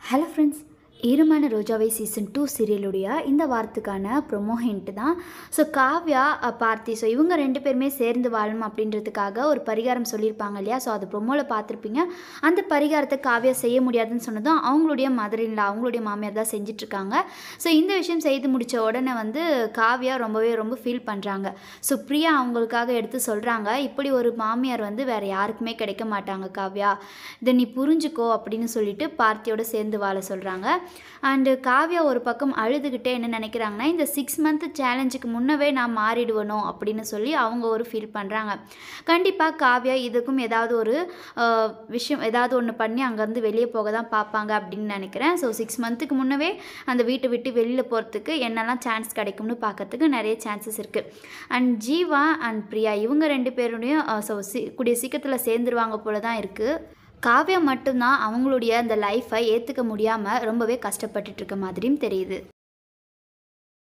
hello friends ஈரமான ரோஜாவை season two சீரியலுடைய இந்த வாரத்துக்கான ப்ரொமோ ஹிண்ட் தான் ஸோ காவ்யா அஹ், பார்த்தி ஸோ இவங்க ரெண்டு பேருமே சேர்ந்து வாழணும் அப்படின்றதுக்காக ஒரு பரிகாரம் சொல்லியிருப்பாங்க இல்லையா ஸோ அது ப்ரொமோவில் பார்த்துருப்பீங்க அந்த பரிகாரத்தை காவ்யா செய்ய முடியாதுன்னு சொன்னதும் அவங்களுடைய மதர் இல்ல அவங்களுடைய மாமியார் தான் செஞ்சிட்ருக்காங்க ஸோ இந்த விஷயம் செய்து முடித்த உடனே வந்து காவ்யா ரொம்பவே ரொம்ப ஃபீல் பண்ணுறாங்க ஸோ பிரியா அவங்களுக்காக எடுத்து சொல்கிறாங்க இப்படி ஒரு மாமியார் வந்து வேறு யாருக்குமே கிடைக்க மாட்டாங்க காவ்யா இதை நீ புரிஞ்சுக்கோ அப்படின்னு சொல்லிட்டு பார்த்தியோட சேர்ந்து வாழ சொல்கிறாங்க அண்டு காவ்யா ஒரு பக்கம் அழுதுகிட்டே என்ன நினைக்கிறாங்கன்னா இந்த சிக்ஸ் மந்த் சேலஞ்சுக்கு முன்னவே நான் மாறிடுவனோ அப்படின்னு சொல்லி அவங்க ஒரு ஃபீல் பண்ணுறாங்க கண்டிப்பாக காவ்யா இதுக்கும் ஏதாவது ஒரு ஆஹ், விஷயம் ஏதாவது ஒன்று பண்ணி அங்கேருந்து வெளியே போக தான் பார்ப்பாங்க அப்படின்னு நினைக்கிறேன் ஸோ சிக்ஸ் மந்த்துக்கு முன்னவே அந்த வீட்டை விட்டு வெளியில் போகிறதுக்கு என்னெல்லாம் சான்ஸ் கிடைக்கும்னு பார்க்கறதுக்கு நிறைய சான்சஸ் இருக்குது அண்ட் ஜீவா அண்ட் பிரியா இவங்க ரெண்டு பேருடையும் ஸோ சி கூடிய சீக்கிரத்தில் சேர்ந்துருவாங்க போல தான் இருக்குது காவ்யா மட்டும்தான் அவங்களுடைய அந்த லைஃப்பை ஏற்றுக்க முடியாமல் ரொம்பவே கஷ்டப்பட்டுட்டு இருக்க மாதிரியும் தெரியுது